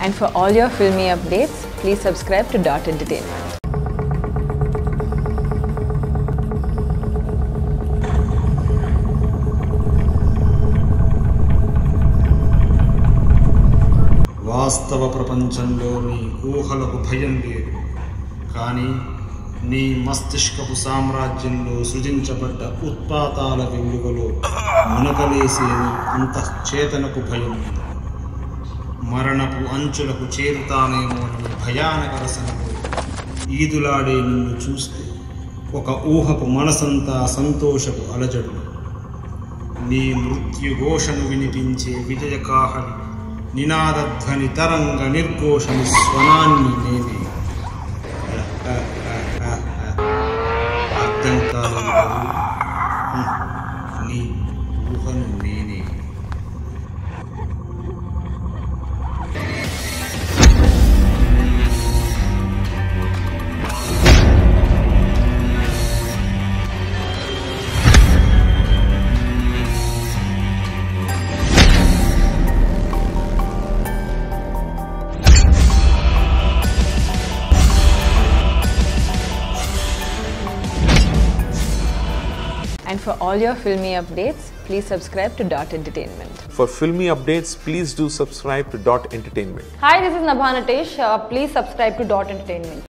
And for all your filmy updates, please subscribe to Dot Entertainment. వాస్తవ ప్రపంచంలో నీ ఊహలకు భయం లేదు కానీ నీ మస్తిష్కపు సామ్రాజ్యంలో సృజించబడ్డ ఉత్పాతాల వెలుగులో మునకలేసే నీ అంతఃచేతనకు భయం ఉంది మరణపు అంచులకు చేరుతానేమో నీ భయానక రసనకు ఈదులాడే నిన్ను చూస్తే ఒక ఊహపు మనసంతా సంతోషపు అలజడు నీ మృత్యుఘోషను వినిపించే విజయకాహని నినాదధ్వని తరంగ నిర్ఘోషని స్వనాన్ని నేనే అర్థం కాలేదు కదూ? హ్మ్. నీ ఊహను నేనే And for all your filmy updates, please subscribe to Dot Entertainment. For filmy updates, please do subscribe to Dot Entertainment. Hi, this is Nabha Natesh. Uh, please subscribe to Dot Entertainment.